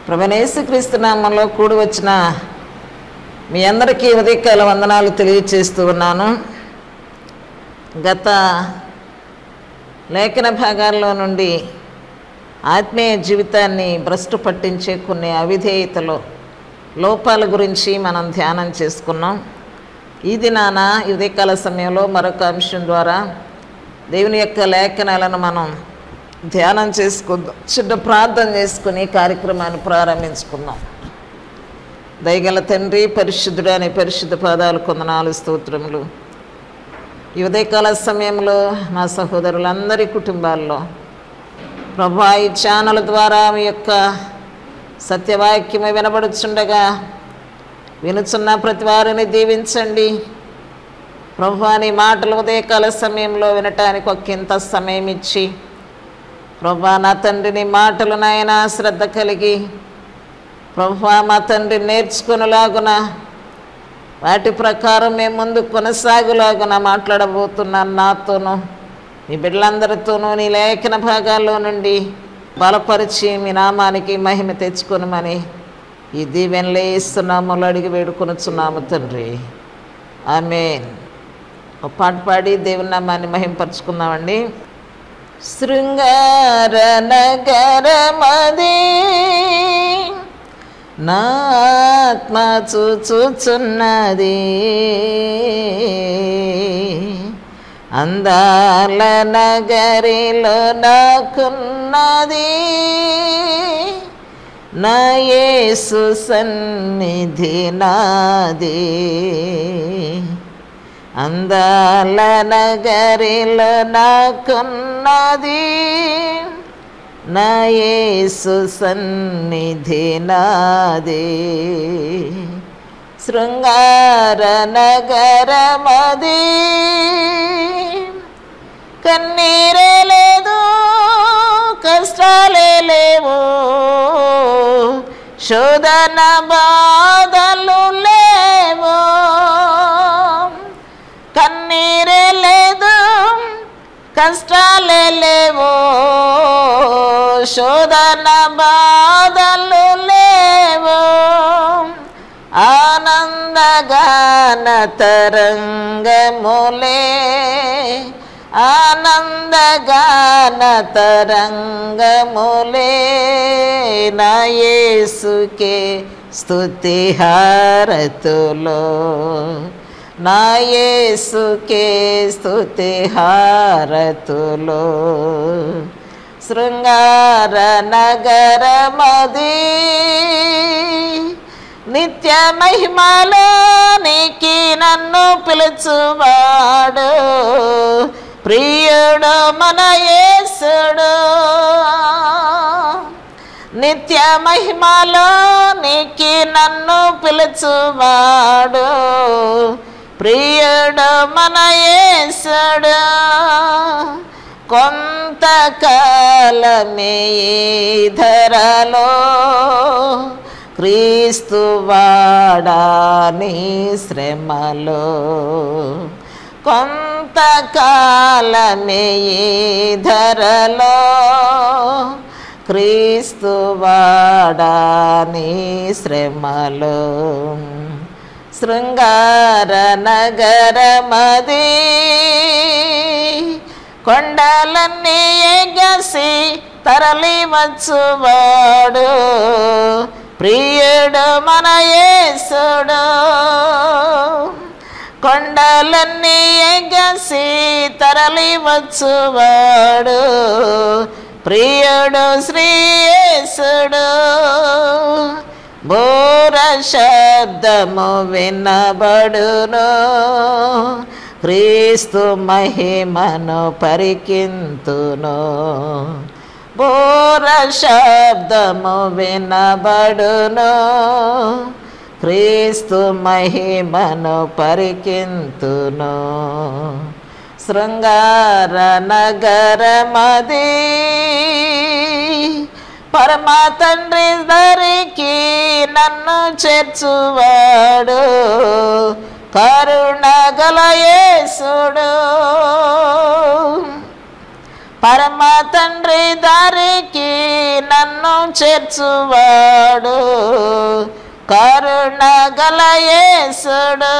ప్రభనేసుక్రీస్తు నామంలో కూడి వచ్చిన మీ అందరికీ ఉదయకాల వందనాలు తెలియచేస్తూ ఉన్నాను గత లేఖన భాగాల్లో నుండి ఆత్మీయ జీవితాన్ని భ్రష్టు పట్టించే కొన్ని అవిధేయతలు లోపాల గురించి మనం ధ్యానం చేసుకున్నాం ఈ దినాన ఈ ఉదయకాల సమయంలో మరొక అంశం ద్వారా దేవుని యొక్క లేఖనాలను మనం ధ్యానం చేసుకుందాం చిన్న ప్రార్థన చేసుకుని కార్యక్రమాన్ని ప్రారంభించుకుందాం దయగల తండ్రి పరిశుద్ధుడు అనే పరిశుద్ధ పాదాలు కొందనాలు స్తోత్రములు ఈ ఉదయకాల సమయంలో నా సహోదరులందరి కుటుంబాల్లో ప్రభా ఈ ఛానల్ ద్వారా మీ యొక్క సత్యవాక్యము వినబడుచుండగా వినుచున్న ప్రతి వారిని దీవించండి ప్రభా నీ మాటలు ఉదయకాల సమయంలో వినటానికి ఒక ఇంత సమయం ఇచ్చి ప్రభా నా తండ్రి నీ మాటలు నాయన శ్రద్ధ కలిగి ప్రభా మా తండ్రి నేర్చుకునేలాగున వాటి ప్రకారం మేము ముందు కొనసాగులాగున మాట్లాడబోతున్నాను నాతోనూ మీ బిడ్డలందరితోనూ నీ లేఖన భాగాల్లో నుండి బలపరిచి మీ నామానికి మహిమ తెచ్చుకొనమని ఈ దీవెనలే ఇస్తున్నాము అడిగి వేడుకొనుచున్నాము తండ్రి ఆమె ఒక పాట పాడి దేవుని నామాన్ని మహింపరచుకుందామండి శృంగార నగరమది నాత్మ చూచుచున్నది అందాల నగరిలో నాకున్నది నా యేసు సన్నిధి నాది అందాల నగరిలో నాకున్నది నా యేసు సన్నిధి నాది శృంగార నగరమది కన్నీరే లేదు కష్టాలే లేవు శోధన బాధలు లేవు కన్నీరే లేదు కష్టాలే లేవు శోధన బాధలు లేవు ఆనందగాన తరంగములే ఆనందగాన తరంగములే నా యేసుకే స్తుతి హారతులో నా యేసుకే స్తుతి హారతులో శృంగార నగరమది నిత్య మహిమలోనికి నన్ను పిలుచువాడు ప్రియుడు మన యేసుడు నిత్య మహిమలోనికి నన్ను పిలుచువాడు ప్రియుడు మన యేసుడు కొంతకాలమే ఈ ధరలో క్రీస్తు వాడాని శ్రమలో కొంతకాలమే ఈ ధరలో క్రీస్తు వాడాని శ్రమలో శృంగార నగరమది కొండలన్నీ ఎగసి తరలి వచ్చువాడు ప్రియుడు మన యేసుడు కొండలన్నీ ఎగసి తరలి వచ్చువాడు ప్రియుడు శ్రీయేసుడు బోర శబ్దము వినబడును క్రీస్తు మహిమను పరికింతును బోర శబ్దము వినబడును క్రీస్తు మహిమను పరికింతును శృంగార నగరమది పరమ తండ్రి దరికి నన్ను చేర్చువాడు కరుణ గల యేసుడు పరమ తండ్రి దారికి నన్ను చేర్చువాడు కరుణ గలయేసుడు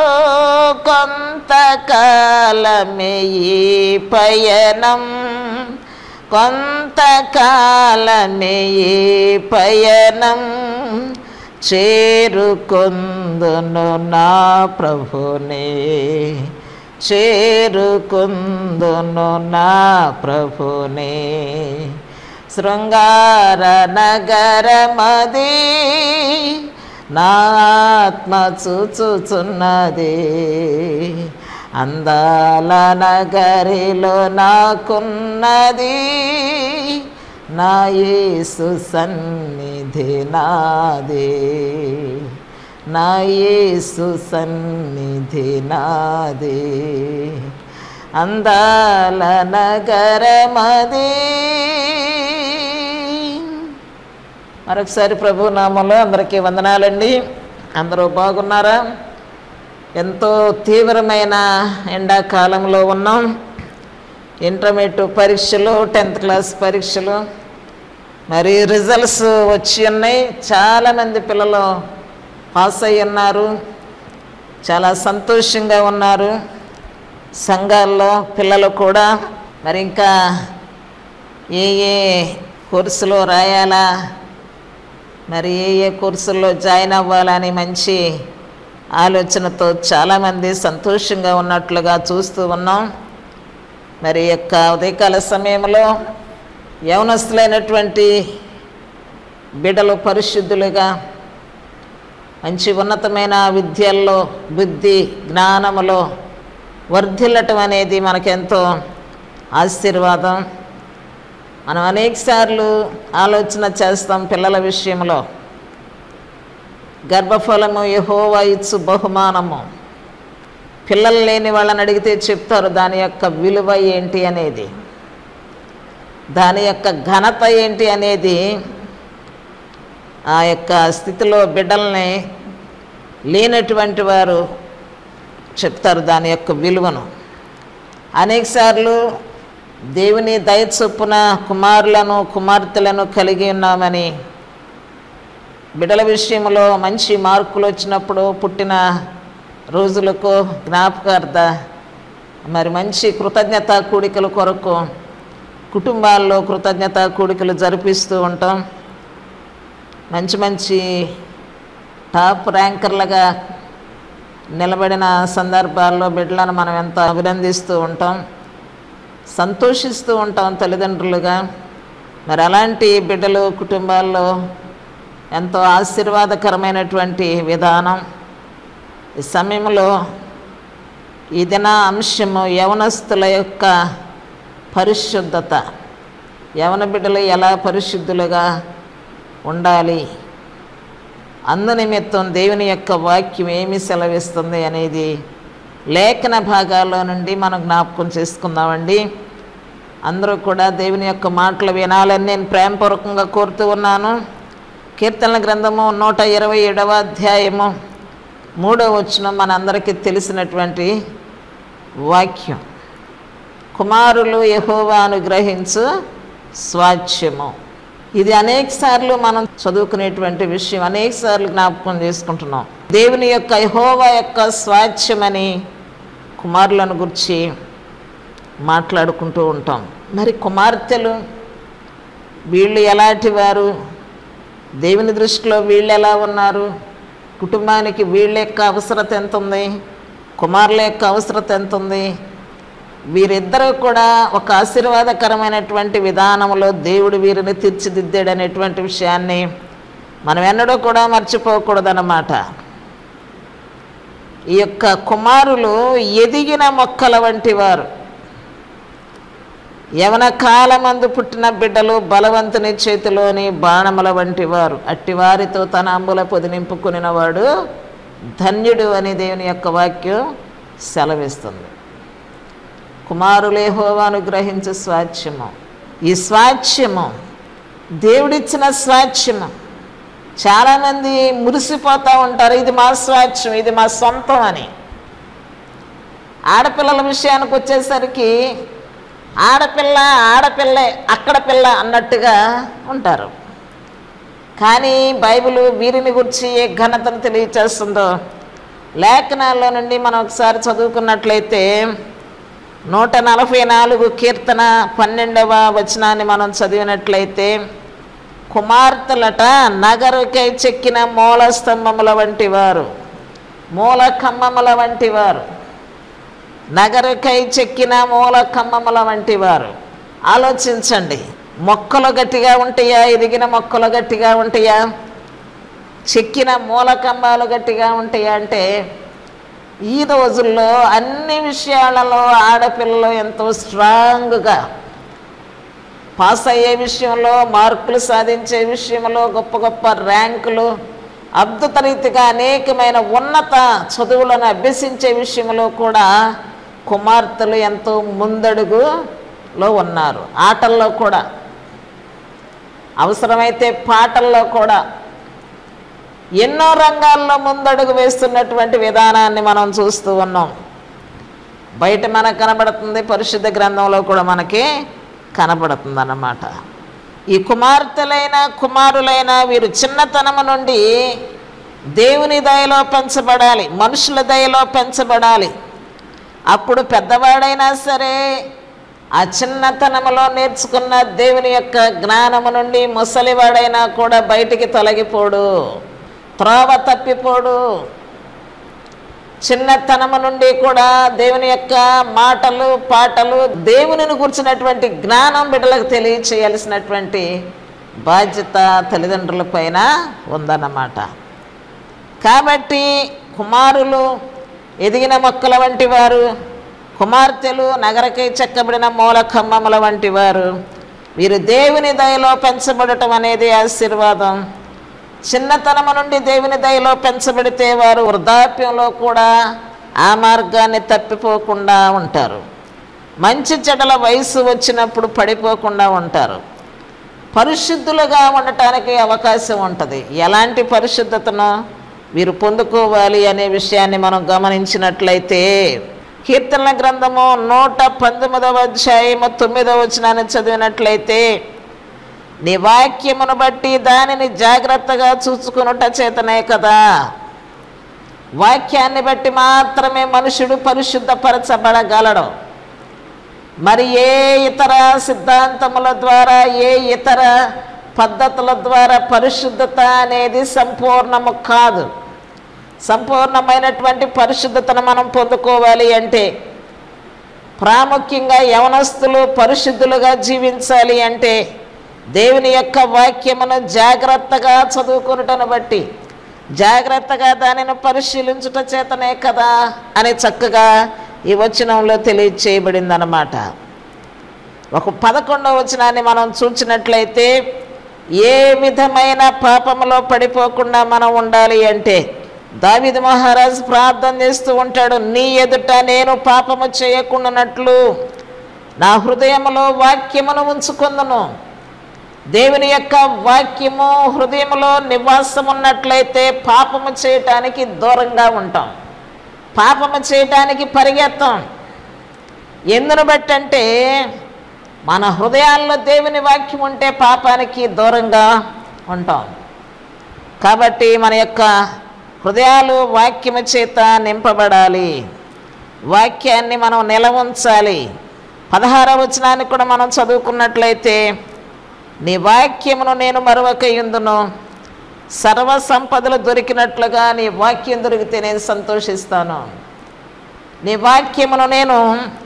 కొంతకాలమే ఈ పయనం కొంతకాలమే ఈ పయనం చేరుకొందును నా ప్రభునే చేరుకుందును నా ప్రభునే శృంగార నగరమది నా ఆత్మ చూచుచున్నది అందాల నగరిలో నాకున్నది నా యేసు సన్నిధి నాదే నా యేసు సన్నిధి నాదే అందాల నగరమది మరొకసారి ప్రభు నామంలో అందరికీ వందనాలండి అందరూ బాగున్నారా ఎంతో తీవ్రమైన ఎండాకాలంలో ఉన్నాం ఇంటర్మీడియట్ పరీక్షలు టెన్త్ క్లాస్ పరీక్షలు మరి రిజల్ట్స్ వచ్చి ఉన్నాయి చాలామంది పిల్లలు పాస్ అయి ఉన్నారు చాలా సంతోషంగా ఉన్నారు సంఘాల్లో పిల్లలు కూడా మరి ఇంకా ఏ ఏ కోర్సులో రాయాలా మరి ఏ ఏ కోర్సుల్లో జాయిన్ అవ్వాలని మంచి ఆలోచనతో చాలామంది సంతోషంగా ఉన్నట్లుగా చూస్తూ ఉన్నాం మరి ఈ యొక్క ఉదయకాల సమయంలో యవనస్తులైనటువంటి బిడలు పరిశుద్ధులుగా మంచి ఉన్నతమైన విద్యల్లో బుద్ధి జ్ఞానములో వర్ధిల్లటం అనేది మనకెంతో ఆశీర్వాదం మనం అనేకసార్లు ఆలోచన చేస్తాం పిల్లల విషయంలో గర్భఫలము యహోవా ఇచ్చు బహుమానము పిల్లలు లేని వాళ్ళని అడిగితే చెప్తారు దాని యొక్క విలువ ఏంటి అనేది దాని యొక్క ఘనత ఏంటి అనేది ఆ యొక్క స్థితిలో బిడ్డల్ని లేనటువంటి వారు చెప్తారు దాని యొక్క విలువను అనేకసార్లు దేవుని దయ చొప్పున కుమారులను కుమార్తెలను కలిగి ఉన్నామని బిడ్డల విషయంలో మంచి మార్కులు వచ్చినప్పుడు పుట్టిన రోజులకు జ్ఞాపకార్థ మరి మంచి కృతజ్ఞత కూడికల కొరకు కుటుంబాల్లో కృతజ్ఞత కూడికలు జరిపిస్తూ ఉంటాం మంచి మంచి టాప్ ర్యాంకర్లుగా నిలబడిన సందర్భాల్లో బిడ్డలను మనం ఎంత అభినందిస్తూ ఉంటాం సంతోషిస్తూ ఉంటాం తల్లిదండ్రులుగా మరి అలాంటి బిడ్డలు కుటుంబాల్లో ఎంతో ఆశీర్వాదకరమైనటువంటి విధానం ఈ సమయంలో ఈ దిన అంశము యవనస్తుల యొక్క పరిశుద్ధత యవన బిడ్డలు ఎలా పరిశుద్ధులుగా ఉండాలి అందునిమిత్తం దేవుని యొక్క వాక్యం ఏమి సెలవిస్తుంది అనేది లేఖన భాగాల్లో నుండి మనం జ్ఞాపకం చేసుకుందామండి అందరూ కూడా దేవుని యొక్క మాటలు వినాలని నేను ప్రేమపూర్వకంగా కోరుతూ ఉన్నాను కీర్తనల గ్రంథము నూట ఇరవై ఏడవ అధ్యాయము మూడో వచనం మనందరికీ తెలిసినటువంటి వాక్యం కుమారులు యహోవా అనుగ్రహించు స్వాచ్యము ఇది అనేక సార్లు మనం చదువుకునేటువంటి విషయం అనేక సార్లు జ్ఞాపకం చేసుకుంటున్నాం దేవుని యొక్క యహోవా యొక్క స్వాచ్యమని కుమారులను గురించి మాట్లాడుకుంటూ ఉంటాం మరి కుమార్తెలు వీళ్ళు ఎలాంటి వారు దేవుని దృష్టిలో వీళ్ళు ఎలా ఉన్నారు కుటుంబానికి వీళ్ళ యొక్క అవసరత ఎంత ఉంది కుమారుల యొక్క అవసరత ఎంత ఉంది వీరిద్దరూ కూడా ఒక ఆశీర్వాదకరమైనటువంటి విధానంలో దేవుడు వీరిని తీర్చిదిద్దాడనేటువంటి విషయాన్ని మనం ఎన్నడూ కూడా మర్చిపోకూడదన్నమాట ఈ యొక్క కుమారులు ఎదిగిన మొక్కల వంటి వారు యవన కాలమందు పుట్టిన బిడ్డలు బలవంతుని చేతిలోని బాణముల వంటి వారు అట్టివారితో తన అంబుల పొది నింపుకునినవాడు ధన్యుడు అని దేవుని యొక్క వాక్యం సెలవిస్తుంది కుమారులే హోవాను గ్రహించు స్వాచ్యము ఈ స్వాచ్యము దేవుడిచ్చిన స్వాచ్యము చాలామంది మురిసిపోతూ ఉంటారు ఇది మా స్వాచ్యం ఇది మా సొంతం అని ఆడపిల్లల విషయానికి వచ్చేసరికి ఆడపిల్ల ఆడపిల్లే అక్కడ పిల్ల అన్నట్టుగా ఉంటారు కానీ బైబిల్ వీరిని గురించి ఏ ఘనతను తెలియచేస్తుందో లేఖనాల్లో నుండి మనం ఒకసారి చదువుకున్నట్లయితే నూట నలభై నాలుగు కీర్తన పన్నెండవ వచనాన్ని మనం చదివినట్లయితే కుమార్తెలట నగరుకై చెక్కిన మూల స్తంభముల వంటి వారు మూల కమ్మముల వంటి వారు నగరుకై చెక్కిన మూల కమ్మముల వంటి వారు ఆలోచించండి మొక్కలు గట్టిగా ఉంటాయా ఇరిగిన మొక్కలు గట్టిగా ఉంటాయా చెక్కిన మూల కంబాలు గట్టిగా ఉంటాయా అంటే ఈ రోజుల్లో అన్ని విషయాలలో ఆడపిల్లలు ఎంతో స్ట్రాంగ్గా పాస్ అయ్యే విషయంలో మార్కులు సాధించే విషయంలో గొప్ప గొప్ప ర్యాంకులు అద్భుత రీతిగా అనేకమైన ఉన్నత చదువులను అభ్యసించే విషయంలో కూడా కుమార్తెలు ఎంతో ముందడుగులో ఉన్నారు ఆటల్లో కూడా అవసరమైతే పాటల్లో కూడా ఎన్నో రంగాల్లో ముందడుగు వేస్తున్నటువంటి విధానాన్ని మనం చూస్తూ ఉన్నాం బయట మనకు కనబడుతుంది పరిశుద్ధ గ్రంథంలో కూడా మనకి కనబడుతుంది అన్నమాట ఈ కుమార్తెలైన కుమారులైన వీరు చిన్నతనము నుండి దేవుని దయలో పెంచబడాలి మనుషుల దయలో పెంచబడాలి అప్పుడు పెద్దవాడైనా సరే ఆ చిన్నతనములో నేర్చుకున్న దేవుని యొక్క జ్ఞానము నుండి ముసలివాడైనా కూడా బయటికి తొలగిపోడు త్రోవ తప్పిపోడు చిన్నతనము నుండి కూడా దేవుని యొక్క మాటలు పాటలు దేవునిని కూర్చున్నటువంటి జ్ఞానం బిడ్డలకు తెలియచేయాల్సినటువంటి బాధ్యత తల్లిదండ్రుల పైన ఉందన్నమాట కాబట్టి కుమారులు ఎదిగిన మొక్కల వంటి వారు కుమార్తెలు నగరకై చెక్కబడిన మూల ఖమ్మముల వంటి వారు వీరు దేవుని దయలో పెంచబడటం అనేది ఆశీర్వాదం చిన్నతనము నుండి దేవుని దయలో పెంచబడితే వారు వృద్ధాప్యంలో కూడా ఆ మార్గాన్ని తప్పిపోకుండా ఉంటారు మంచి చెడల వయసు వచ్చినప్పుడు పడిపోకుండా ఉంటారు పరిశుద్ధులుగా ఉండటానికి అవకాశం ఉంటుంది ఎలాంటి పరిశుద్ధతను వీరు పొందుకోవాలి అనే విషయాన్ని మనం గమనించినట్లయితే కీర్తనల గ్రంథము నూట పంతొమ్మిదవ అధ్యాయము తొమ్మిదవ వచనాన్ని చదివినట్లయితే నీ వాక్యమును బట్టి దానిని జాగ్రత్తగా చూసుకునుట చేతనే కదా వాక్యాన్ని బట్టి మాత్రమే మనుషుడు పరిశుద్ధపరచబడగలడు మరి ఏ ఇతర సిద్ధాంతముల ద్వారా ఏ ఇతర పద్ధతుల ద్వారా పరిశుద్ధత అనేది సంపూర్ణము కాదు సంపూర్ణమైనటువంటి పరిశుద్ధతను మనం పొందుకోవాలి అంటే ప్రాముఖ్యంగా యవనస్తులు పరిశుద్ధులుగా జీవించాలి అంటే దేవుని యొక్క వాక్యమును జాగ్రత్తగా చదువుకునుటను బట్టి జాగ్రత్తగా దానిని పరిశీలించుట చేతనే కదా అని చక్కగా ఈ వచనంలో తెలియచేయబడింది అన్నమాట ఒక పదకొండవ వచనాన్ని మనం చూసినట్లయితే ఏ విధమైన పాపములో పడిపోకుండా మనం ఉండాలి అంటే దావిద్ మహారాజ్ ప్రార్థన చేస్తూ ఉంటాడు నీ ఎదుట నేను పాపము చేయకుండానట్లు నా హృదయములో వాక్యమును ఉంచుకుందును దేవుని యొక్క వాక్యము హృదయములో నివాసం ఉన్నట్లయితే పాపము చేయటానికి దూరంగా ఉంటాం పాపము చేయటానికి పరిగెత్తాం ఎందును బట్టంటే మన హృదయాల్లో దేవుని వాక్యం ఉంటే పాపానికి దూరంగా ఉంటాం కాబట్టి మన యొక్క హృదయాలు వాక్యము చేత నింపబడాలి వాక్యాన్ని మనం నిలవంచాలి పదహారవ వచనాన్ని కూడా మనం చదువుకున్నట్లయితే నీ వాక్యమును నేను మరొకయుందును సర్వ సంపదలు దొరికినట్లుగా నీ వాక్యం దొరికితే నేను సంతోషిస్తాను నీ వాక్యమును నేను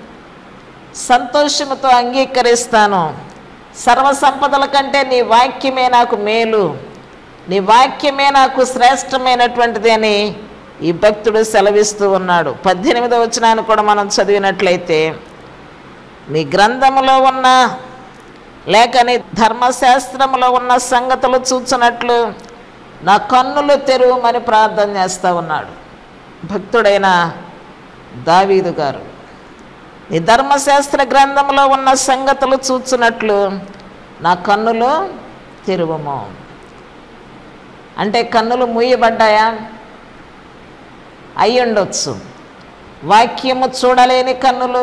సంతోషముతో అంగీకరిస్తాను సర్వ సంపదల కంటే నీ వాక్యమే నాకు మేలు నీ వాక్యమే నాకు శ్రేష్టమైనటువంటిది అని ఈ భక్తుడు సెలవిస్తూ ఉన్నాడు పద్దెనిమిదవ వచనాన్ని కూడా మనం చదివినట్లయితే నీ గ్రంథములో ఉన్న లేక నీ ధర్మశాస్త్రములో ఉన్న సంగతులు చూచినట్లు నా కన్నులు తెరువమని ప్రార్థన చేస్తూ ఉన్నాడు భక్తుడైన దావీదు గారు నీ ధర్మశాస్త్ర గ్రంథంలో ఉన్న సంగతులు చూచినట్లు నా కన్నులు తెరువము అంటే కన్నులు మూయబడ్డాయా అయి ఉండొచ్చు వాక్యము చూడలేని కన్నులు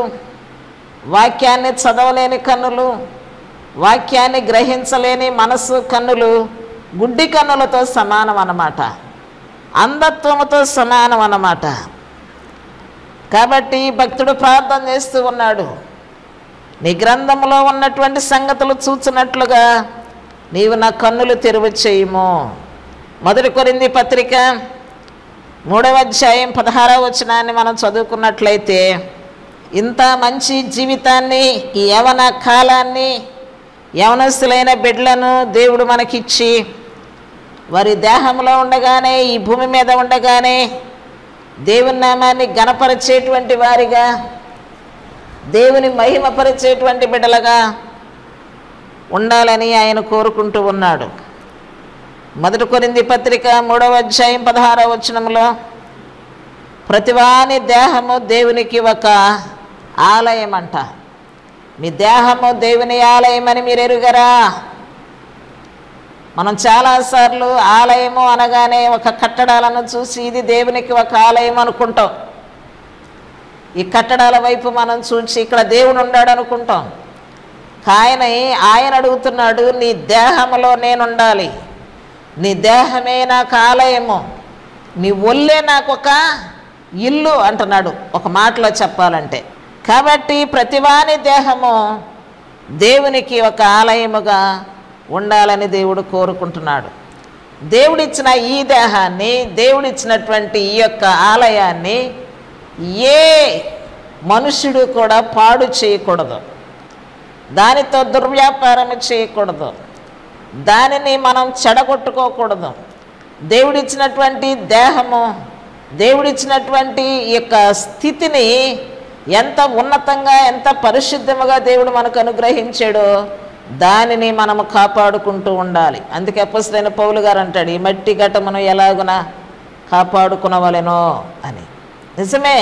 వాక్యాన్ని చదవలేని కన్నులు వాక్యాన్ని గ్రహించలేని మనసు కన్నులు గుడ్డి కన్నులతో సమానం అన్నమాట అంధత్వముతో సమానం అన్నమాట కాబట్టి భక్తుడు ప్రార్థన చేస్తూ ఉన్నాడు నీ గ్రంథంలో ఉన్నటువంటి సంగతులు చూచినట్లుగా నీవు నా కన్నులు తెరువు చేయుము మొదటి కొరింది పత్రిక మూడవ అధ్యాయం పదహారవ వచనాన్ని మనం చదువుకున్నట్లయితే ఇంత మంచి జీవితాన్ని ఈ యవన కాలాన్ని యవనస్తులైన బిడ్డలను దేవుడు మనకిచ్చి వారి దేహంలో ఉండగానే ఈ భూమి మీద ఉండగానే దేవుని నామాన్ని గణపరిచేటువంటి వారిగా దేవుని మహిమపరిచేటువంటి బిడ్డలుగా ఉండాలని ఆయన కోరుకుంటూ ఉన్నాడు మొదటి కొరింది పత్రిక మూడవ అధ్యాయం పదహారవ వచనంలో ప్రతివాని దేహము దేవునికి ఒక ఆలయం అంట మీ దేహము దేవుని ఆలయం అని మీరు ఎరుగరా మనం చాలాసార్లు ఆలయము అనగానే ఒక కట్టడాలను చూసి ఇది దేవునికి ఒక ఆలయం అనుకుంటాం ఈ కట్టడాల వైపు మనం చూసి ఇక్కడ దేవుడు ఉన్నాడు అనుకుంటాం ఆయన ఆయన అడుగుతున్నాడు నీ దేహంలో నేను ఉండాలి నీ దేహమే నాకు ఆలయము నీ ఒళ్ళే నాకు ఒక ఇల్లు అంటున్నాడు ఒక మాటలో చెప్పాలంటే కాబట్టి ప్రతివాని దేహము దేవునికి ఒక ఆలయముగా ఉండాలని దేవుడు కోరుకుంటున్నాడు దేవుడిచ్చిన ఈ దేహాన్ని దేవుడిచ్చినటువంటి ఈ యొక్క ఆలయాన్ని ఏ మనుషుడు కూడా పాడు చేయకూడదు దానితో దుర్వ్యాపారం చేయకూడదు దానిని మనం చెడగొట్టుకోకూడదు దేవుడిచ్చినటువంటి దేహము దేవుడిచ్చినటువంటి ఈ యొక్క స్థితిని ఎంత ఉన్నతంగా ఎంత పరిశుద్ధముగా దేవుడు మనకు అనుగ్రహించాడో దానిని మనము కాపాడుకుంటూ ఉండాలి అందుకే అప్పసరైన పౌలు గారు అంటాడు ఈ మట్టి ఘటమును ఎలాగున కాపాడుకునవలెనో అని నిజమే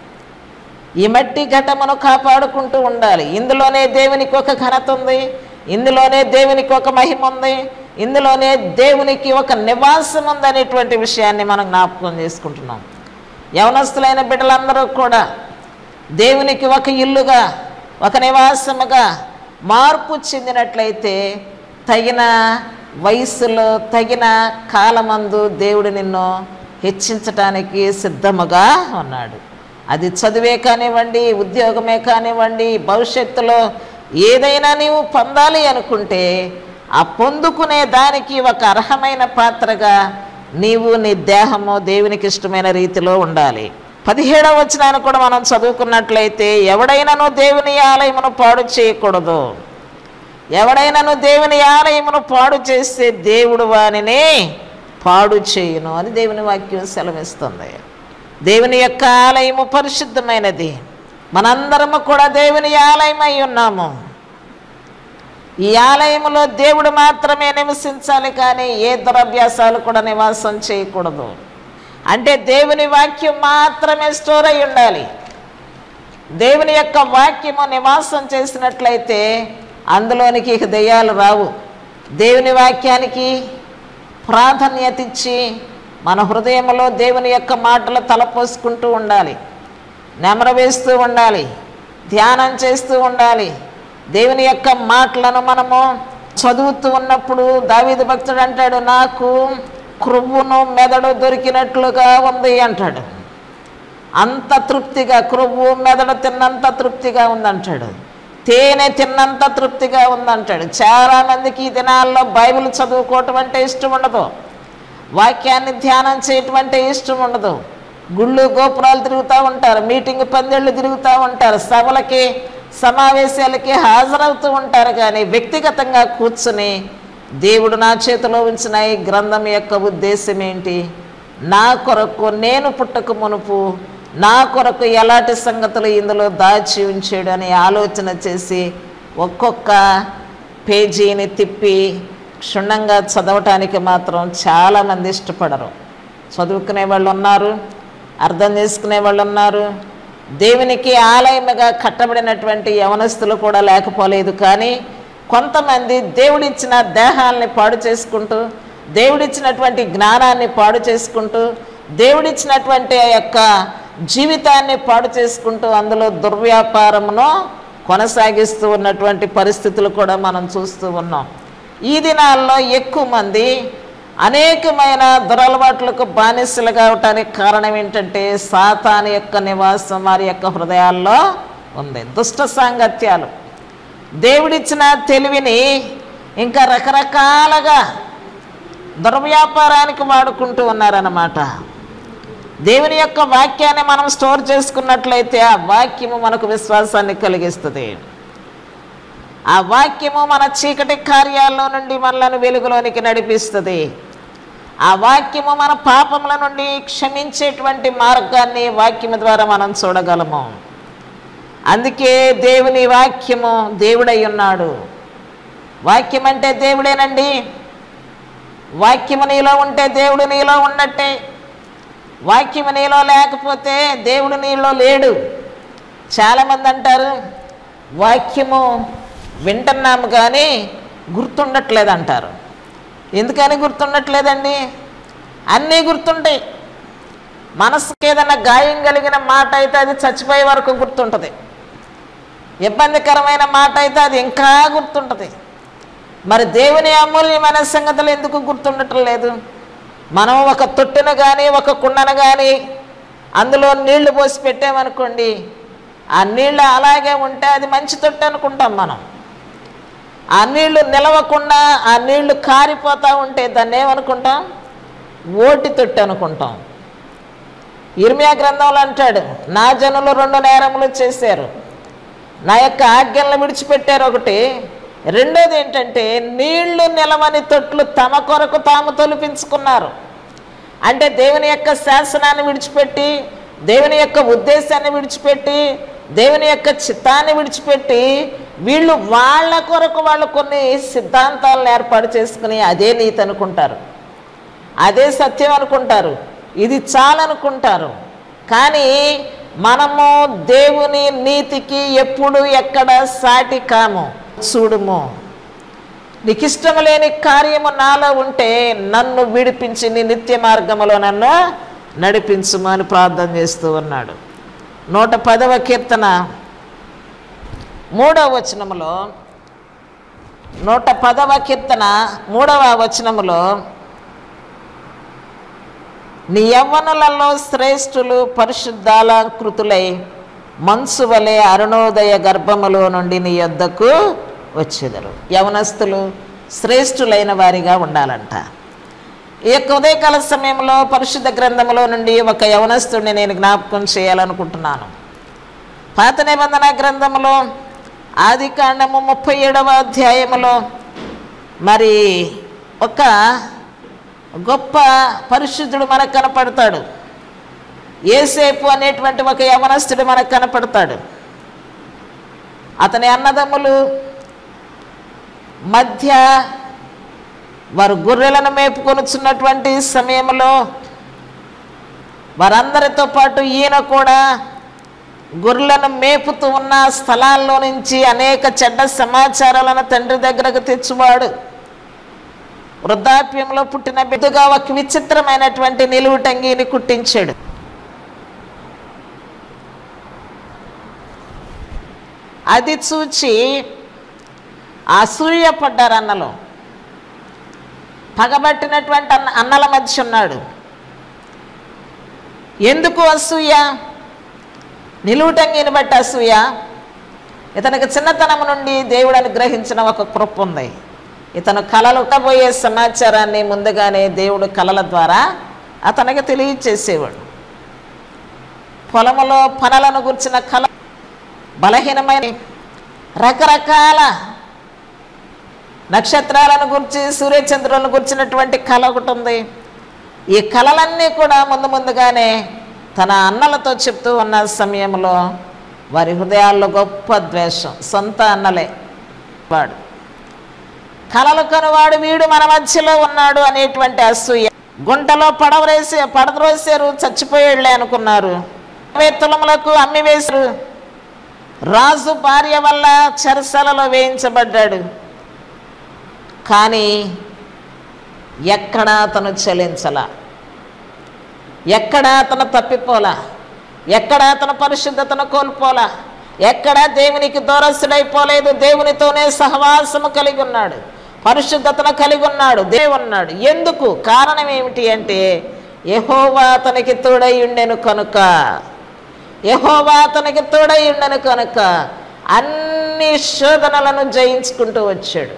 ఈ మట్టి ఘటమును కాపాడుకుంటూ ఉండాలి ఇందులోనే దేవునికి ఒక ఘనత ఉంది ఇందులోనే దేవునికి ఒక మహిమ ఉంది ఇందులోనే దేవునికి ఒక నివాసం ఉందనేటువంటి విషయాన్ని మనం జ్ఞాపకం చేసుకుంటున్నాం యవనస్తులైన బిడ్డలందరూ కూడా దేవునికి ఒక ఇల్లుగా ఒక నివాసముగా మార్పు చెందినట్లయితే తగిన వయసులో తగిన కాలమందు దేవుడు నిన్ను హెచ్చించటానికి సిద్ధముగా ఉన్నాడు అది చదువే కానివ్వండి ఉద్యోగమే కానివ్వండి భవిష్యత్తులో ఏదైనా నీవు పొందాలి అనుకుంటే ఆ పొందుకునే దానికి ఒక అర్హమైన పాత్రగా నీవు నీ దేహము దేవునికి ఇష్టమైన రీతిలో ఉండాలి పదిహేడవ వచనాన్ని కూడా మనం చదువుకున్నట్లయితే ఎవడైనాను దేవుని ఆలయమును పాడు చేయకూడదు ఎవడైనాను దేవుని ఆలయమును పాడు చేస్తే దేవుడు వానిని పాడు చేయును అని దేవుని వాక్యం సెలవిస్తుంది దేవుని యొక్క ఆలయము పరిశుద్ధమైనది మనందరము కూడా దేవుని ఆలయమై ఉన్నాము ఈ ఆలయములో దేవుడు మాత్రమే నివసించాలి కానీ ఏ దురభ్యాసాలు కూడా నివాసం చేయకూడదు అంటే దేవుని వాక్యం మాత్రమే స్టోర్ అయి ఉండాలి దేవుని యొక్క వాక్యము నివాసం చేసినట్లయితే అందులోనికి ఇక దెయ్యాలు రావు దేవుని వాక్యానికి ప్రాధాన్యత ఇచ్చి మన హృదయంలో దేవుని యొక్క మాటలు తలపోసుకుంటూ ఉండాలి నెమర వేస్తూ ఉండాలి ధ్యానం చేస్తూ ఉండాలి దేవుని యొక్క మాటలను మనము చదువుతూ ఉన్నప్పుడు దావీదు భక్తుడు అంటాడు నాకు క్రొవ్వును మెదడు దొరికినట్లుగా ఉంది అంటాడు అంత తృప్తిగా క్రొవ్వు మెదడు తిన్నంత తృప్తిగా ఉందంటాడు తేనె తిన్నంత తృప్తిగా ఉందంటాడు చాలామందికి ఈ దినాల్లో బైబిల్ చదువుకోవటం అంటే ఇష్టం ఉండదు వాక్యాన్ని ధ్యానం చేయటం అంటే ఇష్టం ఉండదు గుళ్ళు గోపురాలు తిరుగుతూ ఉంటారు మీటింగ్ పందేళ్ళు తిరుగుతూ ఉంటారు సభలకి సమావేశాలకి హాజరవుతూ ఉంటారు కానీ వ్యక్తిగతంగా కూర్చుని దేవుడు నా చేతిలో ఉంచిన ఈ గ్రంథం యొక్క ఉద్దేశం ఏంటి నా కొరకు నేను పుట్టక మునుపు నా కొరకు ఎలాంటి సంగతులు ఇందులో దాచి ఉంచాడు అని ఆలోచన చేసి ఒక్కొక్క పేజీని తిప్పి క్షుణ్ణంగా చదవటానికి మాత్రం చాలామంది ఇష్టపడరు చదువుకునే వాళ్ళు ఉన్నారు అర్థం చేసుకునే వాళ్ళు ఉన్నారు దేవునికి ఆలయముగా కట్టబడినటువంటి యవనస్తులు కూడా లేకపోలేదు కానీ కొంతమంది దేవుడిచ్చిన దేహాలని పాడు చేసుకుంటూ దేవుడిచ్చినటువంటి జ్ఞానాన్ని పాడు చేసుకుంటూ దేవుడిచ్చినటువంటి ఆ యొక్క జీవితాన్ని పాడు చేసుకుంటూ అందులో దుర్వ్యాపారమును కొనసాగిస్తూ ఉన్నటువంటి పరిస్థితులు కూడా మనం చూస్తూ ఉన్నాం ఈ దినాల్లో ఎక్కువ మంది అనేకమైన దురలవాట్లకు బానిసలు కావటానికి కారణం ఏంటంటే సాతాను యొక్క నివాసం వారి యొక్క హృదయాల్లో ఉంది దుష్ట సాంగత్యాలు దేవుడిచ్చిన తెలివిని ఇంకా రకరకాలుగా దుర్వ్యాపారానికి వాడుకుంటూ ఉన్నారన్నమాట దేవుని యొక్క వాక్యాన్ని మనం స్టోర్ చేసుకున్నట్లయితే ఆ వాక్యము మనకు విశ్వాసాన్ని కలిగిస్తుంది ఆ వాక్యము మన చీకటి కార్యాల్లో నుండి మనలను వెలుగులోనికి నడిపిస్తుంది ఆ వాక్యము మన పాపముల నుండి క్షమించేటువంటి మార్గాన్ని వాక్యము ద్వారా మనం చూడగలము అందుకే దేవుని వాక్యము దేవుడై ఉన్నాడు వాక్యం అంటే దేవుడేనండి వాక్యము నీలో ఉంటే దేవుడు నీలో ఉన్నట్టే వాక్యము నీలో లేకపోతే దేవుడు నీలో లేడు చాలామంది అంటారు వాక్యము వింటున్నాము కానీ గుర్తుండట్లేదు అంటారు ఎందుకని గుర్తుండట్లేదండి అన్నీ గుర్తుంటాయి మనసుకి ఏదైనా గాయం కలిగిన మాట అయితే అది చచ్చిపోయే వరకు గుర్తుంటుంది ఇబ్బందికరమైన మాట అయితే అది ఇంకా గుర్తుంటుంది మరి దేవుని అమూల్యమైన సంగతులు ఎందుకు గుర్తుండటం లేదు మనం ఒక తొట్టును కానీ ఒక కుండను కానీ అందులో నీళ్లు పోసి పెట్టామనుకోండి ఆ నీళ్ళు అలాగే ఉంటే అది మంచి తొట్టు అనుకుంటాం మనం ఆ నీళ్లు నిలవకుండా ఆ నీళ్లు కారిపోతూ ఉంటే దాన్ని ఏమనుకుంటాం ఓటి తొట్టు అనుకుంటాం ఇర్మియా గ్రంథంలో అంటాడు నా జనులు రెండు నేరములు చేశారు నా యొక్క ఆజ్ఞలను విడిచిపెట్టారు ఒకటి రెండోది ఏంటంటే నీళ్లు నిలవని తొట్లు తమ కొరకు తాము తొలిపించుకున్నారు అంటే దేవుని యొక్క శాసనాన్ని విడిచిపెట్టి దేవుని యొక్క ఉద్దేశాన్ని విడిచిపెట్టి దేవుని యొక్క చిత్తాన్ని విడిచిపెట్టి వీళ్ళు వాళ్ళ కొరకు వాళ్ళు కొన్ని సిద్ధాంతాలను ఏర్పాటు చేసుకుని అదే నీతి అనుకుంటారు అదే సత్యం అనుకుంటారు ఇది చాలనుకుంటారు కానీ మనము దేవుని నీతికి ఎప్పుడు ఎక్కడ సాటి కాము చూడుము నీకు ఇష్టం లేని కార్యము నాలో ఉంటే నన్ను విడిపించి నీ నిత్య మార్గములో నన్ను నడిపించుము అని ప్రార్థన చేస్తూ ఉన్నాడు నూట పదవ కీర్తన మూడవ వచనములో నూట పదవ కీర్తన మూడవ వచనములో నీ యవ్వనులలో శ్రేష్ఠులు పరిశుద్ధాలంకృతులై మంచు వలె అరుణోదయ గర్భములో నుండి నీ యొద్దకు వచ్చేదరు యవనస్తులు శ్రేష్ఠులైన వారిగా ఉండాలంట ఈ యొక్క ఉదయకాల సమయంలో పరిశుద్ధ గ్రంథములో నుండి ఒక యవనస్తుడిని నేను జ్ఞాపకం చేయాలనుకుంటున్నాను పాత నిబంధన గ్రంథములో ఆది కాండము ముప్పై ఏడవ అధ్యాయములో మరి ఒక గొప్ప పరిశుద్ధుడు మనకు కనపడతాడు ఏసేపు అనేటువంటి ఒక యవనస్తుడు మనకు కనపడతాడు అతని అన్నదమ్ములు మధ్య వారు గొర్రెలను మేపుకొనుచున్నటువంటి సమయంలో వారందరితో పాటు ఈయన కూడా గొర్రెలను మేపుతూ ఉన్న స్థలాల్లో నుంచి అనేక చెడ్డ సమాచారాలను తండ్రి దగ్గరకు తెచ్చువాడు వృద్ధాప్యంలో పుట్టిన బిడ్డగా ఒక విచిత్రమైనటువంటి నిలువుటంగిని కుట్టించాడు అది చూచి అసూయపడ్డారు అన్నలు పగబట్టినటువంటి అన్న అన్నల మధ్య ఉన్నాడు ఎందుకు అసూయ నిలువుటంగిని బట్టి అసూయ ఇతనికి చిన్నతనం నుండి దేవుడు అనుగ్రహించిన ఒక కృప ఉంది ఇతను కళలు పోయే సమాచారాన్ని ముందుగానే దేవుడు కళల ద్వారా అతనికి తెలియచేసేవాడు పొలములో పనులను గుర్చిన కళ బలహీనమైన రకరకాల నక్షత్రాలను గురించి సూర్యచంద్రులను గుర్చినటువంటి కళ ఒకటి ఉంది ఈ కళలన్నీ కూడా ముందు ముందుగానే తన అన్నలతో చెప్తూ ఉన్న సమయంలో వారి హృదయాల్లో గొప్ప ద్వేషం సొంత అన్నలే వాడు కలలు కనువాడు వీడు మన మధ్యలో ఉన్నాడు అనేటువంటి అసూయ గుంటలో పడవరేసి పడద్రోసారు చచ్చిపోయాడులే అనుకున్నారు ఇరవై తులములకు అమ్మి వేశారు రాజు భార్య వల్ల చెరసలలో వేయించబడ్డాడు కానీ ఎక్కడ అతను చలించలా ఎక్కడ అతను తప్పిపోలా ఎక్కడ అతను పరిశుద్ధతను కోల్పోలా ఎక్కడ దేవునికి దూరస్తుడైపోలేదు దేవునితోనే సహవాసము కలిగి ఉన్నాడు పరిశుద్ధతను కలిగి ఉన్నాడు దేవు ఉన్నాడు ఎందుకు కారణం ఏమిటి అంటే యహోవా అతనికి తోడై ఉండెను కనుక యహోవా అతనికి తోడై ఉండెను కనుక అన్ని శోధనలను జయించుకుంటూ వచ్చాడు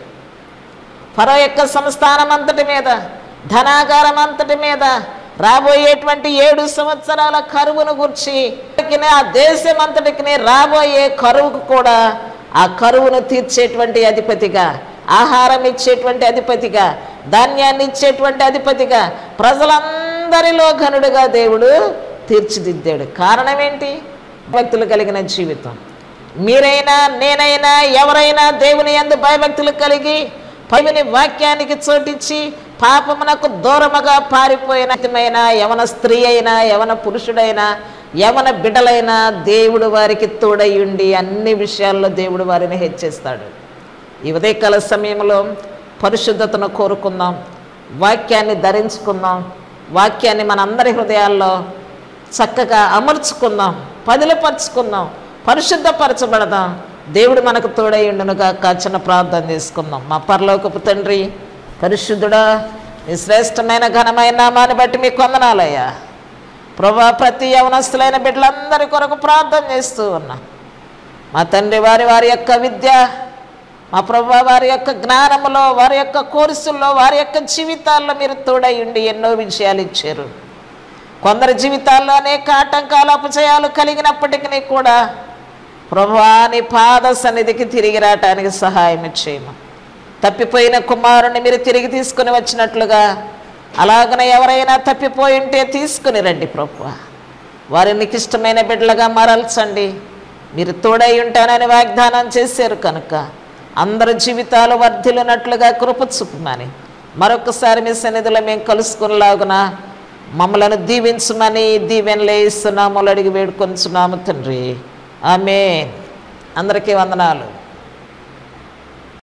ఫరో యొక్క సంస్థానం అంతటి మీద ధనాగారం అంతటి మీద రాబోయేటువంటి ఏడు సంవత్సరాల కరువును గుర్చి ఆ దేశం అంతటికి రాబోయే కరువుకు కూడా ఆ కరువును తీర్చేటువంటి అధిపతిగా ఆహారం ఇచ్చేటువంటి అధిపతిగా ధాన్యాన్ని ఇచ్చేటువంటి అధిపతిగా ప్రజలందరిలో ఘనుడుగా దేవుడు తీర్చిదిద్దాడు కారణం ఏంటి భక్తులు కలిగిన జీవితం మీరైనా నేనైనా ఎవరైనా దేవుని ఎందు భయభక్తులు కలిగి పైని వాక్యానికి చోటిచ్చి పాపమునకు దూరముగా పారిపోయిన యవన స్త్రీ అయినా యవన పురుషుడైనా యవన బిడ్డలైనా దేవుడు వారికి తోడై ఉండి అన్ని విషయాల్లో దేవుడు వారిని హెచ్చిస్తాడు ఈ ఉదయకాల సమయంలో పరిశుద్ధతను కోరుకుందాం వాక్యాన్ని ధరించుకుందాం వాక్యాన్ని మనందరి హృదయాల్లో చక్కగా అమర్చుకుందాం పదిలపరుచుకుందాం పరిశుద్ధపరచబడదాం దేవుడు మనకు తోడై ఉండునుగా చిన్న ప్రార్థన చేసుకుందాం మా పరలోకపు తండ్రి పరిశుద్ధుడా మీ శ్రేష్టమైన ఘనమైన నామాన్ని బట్టి మీ కొందనాలయ్యా ప్రభా ప్రతి యవనస్తులైన బిడ్డలందరి కొరకు ప్రార్థన చేస్తూ ఉన్నా మా తండ్రి వారి వారి యొక్క విద్య మా ప్రభా వారి యొక్క జ్ఞానములో వారి యొక్క కోర్సుల్లో వారి యొక్క జీవితాల్లో మీరు తోడై ఉండి ఎన్నో విషయాలు ఇచ్చారు కొందరి జీవితాల్లో అనేక ఆటంకాలు అపచయాలు కలిగినప్పటికీ కూడా ప్రభా నీ పాద సన్నిధికి తిరిగి రావటానికి సహాయం చేయము తప్పిపోయిన కుమారుని మీరు తిరిగి తీసుకుని వచ్చినట్లుగా అలాగనే ఎవరైనా తప్పిపోయి ఉంటే తీసుకుని రండి ప్రభు వారిని నీకు ఇష్టమైన బిడ్డలుగా మరల్చండి మీరు తోడై ఉంటానని వాగ్దానం చేశారు కనుక అందరి జీవితాలు వర్ధిల్లునట్లుగా కృప చూపమని మరొకసారి మీ సన్నిధిలో మేము కలుసుకునేలాగున మమ్మలను దీవించమని దీవెనలే ఇస్తున్నాము అడిగి వేడుకొంచున్నాము తండ్రి ఆమె అందరికీ వందనాలు